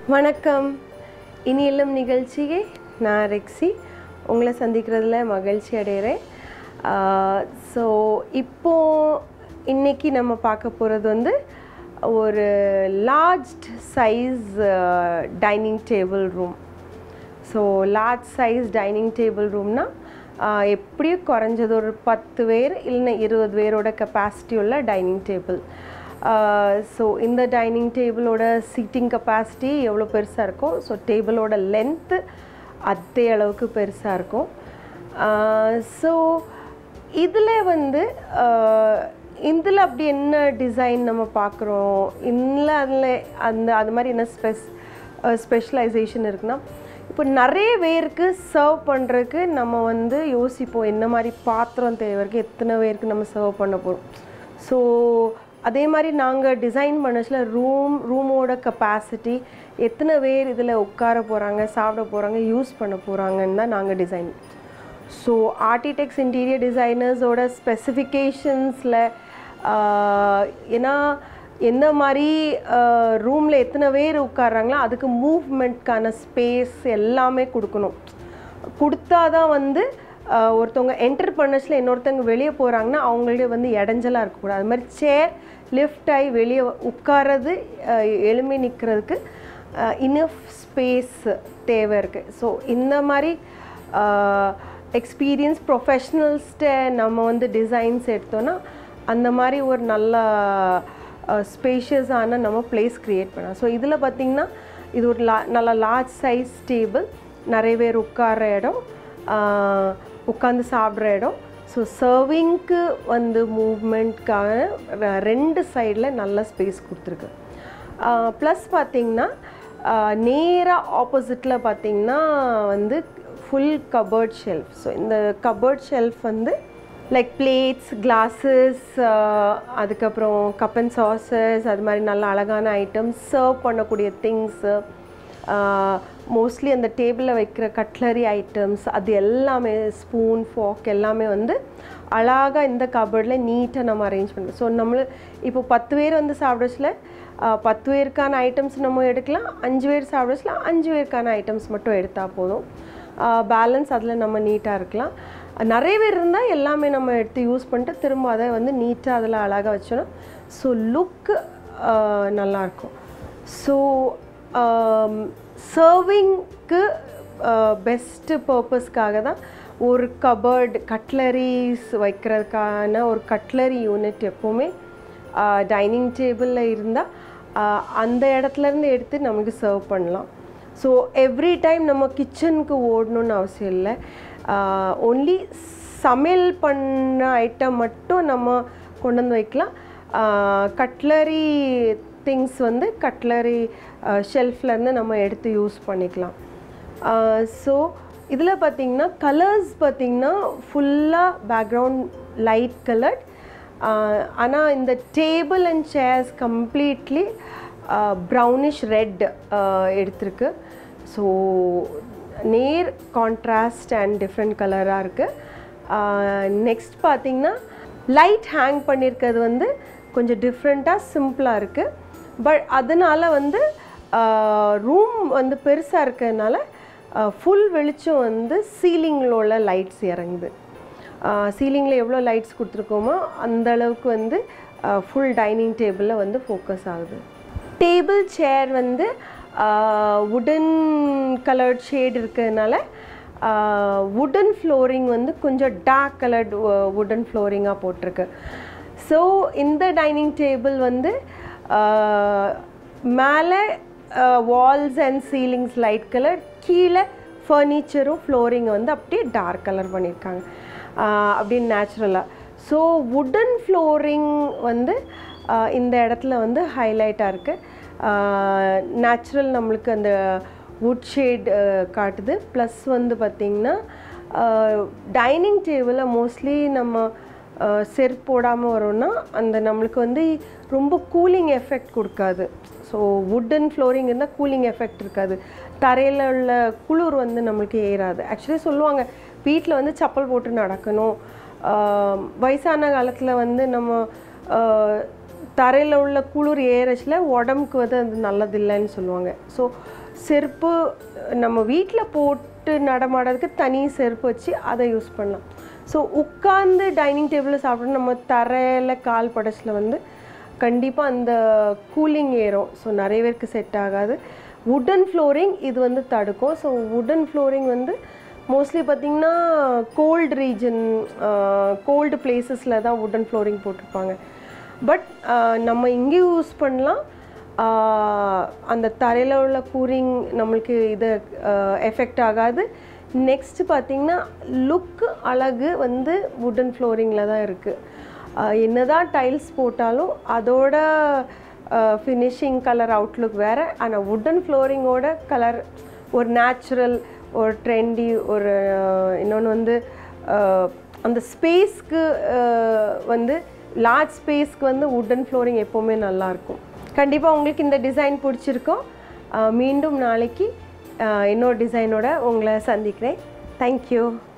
வணக்கம் இனி இல்லம் நிகழ்ச்சியை நான் ரெக்ஸி உங்களை சந்திக்கிறதுல மகிழ்ச்சி அடைகிறேன் ஸோ இப்போ இன்னைக்கு நம்ம பார்க்க போகிறது வந்து ஒரு large size dining table room so large size dining table ரூம்னா எப்படியும் குறைஞ்சது ஒரு பத்து பேர் இல்லைன்னா இருபது பேரோட கெப்பாசிட்டி உள்ள டைனிங் டேபிள் ஸோ இந்த டைனிங் டேபிளோட சீட்டிங் கெப்பாசிட்டி எவ்வளோ பெருசாக இருக்கும் ஸோ டேபிளோட லென்த்து அதே அளவுக்கு பெருசாக இருக்கும் ஸோ இதில் வந்து இதில் அப்படி என்ன டிசைன் நம்ம பார்க்குறோம் இதில் அதில் அந்த அது மாதிரி என்ன ஸ்பெஸ் ஸ்பெஷலைசேஷன் இருக்குன்னா இப்போ நிறைய பேருக்கு சர்வ் பண்ணுறதுக்கு நம்ம வந்து யோசிப்போம் என்ன மாதிரி பாத்திரம் தேவை இருக்குது எத்தனை பேருக்கு நம்ம சர்வ் பண்ண போகிறோம் ஸோ அதே மாதிரி நாங்கள் டிசைன் பண்ணச்சில் ரூம் ரூமோட கெப்பாசிட்டி எத்தனை பேர் இதில் உட்கார போகிறாங்க சாப்பிட போகிறாங்க யூஸ் பண்ண போகிறாங்கன்னு தான் நாங்கள் டிசைன் ஸோ ஆர்டிடெக்ஸ் இன்டீரியர் டிசைனர்ஸோட ஸ்பெசிஃபிகேஷன்ஸில் ஏன்னா எந்த மாதிரி ரூமில் எத்தனை பேர் உட்கார்றாங்களோ அதுக்கு மூவ்மெண்ட்கான ஸ்பேஸ் எல்லாமே கொடுக்கணும் கொடுத்தா தான் வந்து ஒருத்தவங்க என்டர் பண்ணச்சில் இன்னொருத்தவங்க வெளியே போகிறாங்கன்னா அவங்கள்ட்ட வந்து இடைஞ்சலாக இருக்கக்கூடாது அது மாதிரி சேர் லிஃப்ட் ஆகி வெளியே உட்காரது எளிமை நிற்கிறதுக்கு இனஃப் ஸ்பேஸ் தேவை இருக்குது ஸோ இந்த மாதிரி எக்ஸ்பீரியன்ஸ் ப்ரொஃபஷ்னல்ஸ்கிட்ட நம்ம வந்து டிசைன்ஸ் எடுத்தோன்னா அந்த மாதிரி ஒரு நல்ல ஸ்பேஷியஸான நம்ம பிளேஸ் க்ரியேட் பண்ணலாம் ஸோ இதில் பார்த்திங்கன்னா இது ஒரு லா நல்ல லார்ஜ் சைஸ் டேபிள் நிறைய பேர் உட்கார்ற இடம் உட்காந்து சாப்பிட்ற இடம் ஸோ சர்விங்க்கு வந்து மூவ்மெண்ட்காக ரெண்டு சைடில் நல்ல ஸ்பேஸ் கொடுத்துருக்கு ப்ளஸ் பார்த்திங்கன்னா நேராக ஆப்போசிட்டில் பார்த்திங்கன்னா வந்து ஃபுல் கபர்ட் ஷெல்ஃப் ஸோ இந்த கபர்ட் ஷெல்ஃப் வந்து லைக் பிளேட்ஸ் கிளாஸஸ் அதுக்கப்புறம் கப் அண்ட் சாசஸ் அது மாதிரி நல்ல அழகான ஐட்டம்ஸ் சர்வ் பண்ணக்கூடிய திங்ஸு மோஸ்ட்லி அந்த டேபிளில் வைக்கிற கட்லரி ஐட்டம்ஸ் அது எல்லாமே ஸ்பூன் ஃபாக் எல்லாமே வந்து அழகாக இந்த கபர்டில் நீட்டாக நம்ம அரேஞ்ச் பண்ணுறோம் ஸோ நம்மளு இப்போ பத்து பேர் வந்து சாப்பிடச்சில் பத்து பேருக்கான ஐட்டம்ஸ் நம்ம எடுக்கலாம் அஞ்சு பேர் சாப்பிடச்சில் அஞ்சு பேருக்கான ஐட்டம்ஸ் மட்டும் எடுத்தால் போதும் பேலன்ஸ் அதில் நம்ம நீட்டாக இருக்கலாம் நிறைய பேர் இருந்தால் எல்லாமே நம்ம எடுத்து யூஸ் பண்ணிட்டு திரும்ப அதை வந்து நீட்டாக அதில் அழகாக வச்சோன்னா ஸோ லுக்கு நல்லாயிருக்கும் ஸோ சர்விங்க்கு பெஸ்ட்டு பர்பஸ்க்காக தான் ஒரு கபர்ட் கட்லரிஸ் வைக்கிறதுக்கான ஒரு கட்லரி யூனிட் எப்போவுமே டைனிங் டேபிளில் இருந்தால் அந்த இடத்துலேருந்து எடுத்து நமக்கு சர்வ் பண்ணலாம் ஸோ எவ்ரி டைம் நம்ம கிச்சனுக்கு ஓடணுன்னு அவசியம் இல்லை ஒன்லி சமையல் பண்ண ஐட்டம் மட்டும் நம்ம கொண்டு வந்து வைக்கலாம் கட்லரி திங்ஸ் வந்து கட்லரி ஷெல்ஃப்லேருந்து நம்ம எடுத்து யூஸ் பண்ணிக்கலாம் ஸோ இதில் பார்த்திங்கன்னா கலர்ஸ் பார்த்திங்கன்னா ஃபுல்லாக பேக்ரவுண்ட் லைட் கலர்ட் ஆனால் இந்த table and chairs completely brownish red எடுத்திருக்கு ஸோ நேர் கான்ட்ராஸ்ட் அண்ட் டிஃப்ரெண்ட் கலராக இருக்குது நெக்ஸ்ட் பார்த்திங்கன்னா லைட் ஹேங் பண்ணியிருக்கிறது வந்து கொஞ்சம் டிஃப்ரெண்ட்டாக சிம்பிளாக இருக்குது பட் அதனால் வந்து ரூம் வந்து பெருசாக இருக்கிறதுனால ஃபுல் வெளிச்சம் வந்து சீலிங்கில் உள்ள லைட்ஸ் இறங்குது சீலிங்கில் எவ்வளோ லைட்ஸ் கொடுத்துருக்கோமோ அந்த அளவுக்கு வந்து ஃபுல் டைனிங் டேபிளில் வந்து ஃபோக்கஸ் ஆகுது டேபிள் சேர் வந்து உடன் கலர்ட் ஷேட் இருக்கிறதுனால உடன் ஃப்ளோரிங் வந்து கொஞ்சம் டார்க் கலர்ட் உடன் ஃப்ளோரிங்காக போட்டிருக்கு ஸோ இந்த டைனிங் டேபிள் வந்து மேலே walls and ceilings light colour கீழே ஃபர்னிச்சரும் ஃப்ளோரிங்கை வந்து அப்படியே டார்க் கலர் பண்ணியிருக்காங்க அப்படியே நேச்சுரலாக ஸோ உடன் ஃப்ளோரிங் வந்து இந்த இடத்துல வந்து ஹைலைட்டாக இருக்குது நேச்சுரல் நம்மளுக்கு அந்த வுட் ஷேட் காட்டுது ப்ளஸ் வந்து பார்த்திங்கன்னா டைனிங் டேபிளில் மோஸ்ட்லி நம்ம செருப்பு போடாமல் வரோம்னா அந்த நம்மளுக்கு வந்து ரொம்ப கூலிங் எஃபெக்ட் கொடுக்காது ஸோ வுட்டன் ஃப்ளோரிங் இருந்தால் கூலிங் எஃபெக்ட் இருக்காது தரையில் உள்ள குளிர் வந்து நம்மளுக்கு ஏறாது ஆக்சுவலி சொல்லுவாங்க வீட்டில் வந்து சப்பல் போட்டு நடக்கணும் வயசான காலத்தில் வந்து நம்ம தரையில் உள்ள குளிர் ஏறச்சில் உடம்புக்கு வந்து அது நல்லதில்லைன்னு சொல்லுவாங்க ஸோ செருப்பு நம்ம வீட்டில் போட்டு நடமாடுறதுக்கு தனி செருப்பு வச்சு அதை யூஸ் பண்ணலாம் ஸோ உட்காந்து டைனிங் டேபிளில் சாப்பிட்டு நம்ம தரையில் கால் படச்சில் வந்து கண்டிப்பாக அந்த கூலிங் ஏறும் ஸோ நிறைய பேருக்கு செட் ஆகாது வுடன் ஃப்ளோரிங் இது வந்து தடுக்கும் ஸோ வுடன் ஃப்ளோரிங் வந்து மோஸ்ட்லி பார்த்திங்கன்னா கோல்டு ரீஜன் கோல்டு பிளேசஸில் தான் வுடன் ஃப்ளோரிங் போட்டிருப்பாங்க பட் நம்ம இங்கேயும் யூஸ் பண்ணலாம் ஆஹ் அந்த தரையில் உள்ள கூலிங் நம்மளுக்கு இது எஃபெக்ட் ஆகாது நெக்ஸ்ட் பார்த்திங்கன்னா லுக் அழகு வந்து வுடன் ஃப்ளோரிங்கில் தான் இருக்குது என்னதான் டைல்ஸ் போட்டாலும் அதோட ஃபினிஷிங் கலர் அவுட்லுக் வேறு ஆனால் வுடன் ஃப்ளோரிங்கோட கலர் ஒரு நேச்சுரல் ஒரு ட்ரெண்டி ஒரு இன்னொன்று வந்து அஹ், அந்த ஸ்பேஸ்க்கு வந்து லார்ஜ் ஸ்பேஸ்க்கு வந்து வுடன் ஃப்ளோரிங் எப்போவுமே நல்லாயிருக்கும் கண்டிப்பாக உங்களுக்கு இந்த டிசைன் பிடிச்சிருக்கோம் அஹ், மீண்டும் நாளைக்கு அஹ், இன்னொரு டிசைனோட உங்களை சந்திக்கிறேன் தேங்க்யூ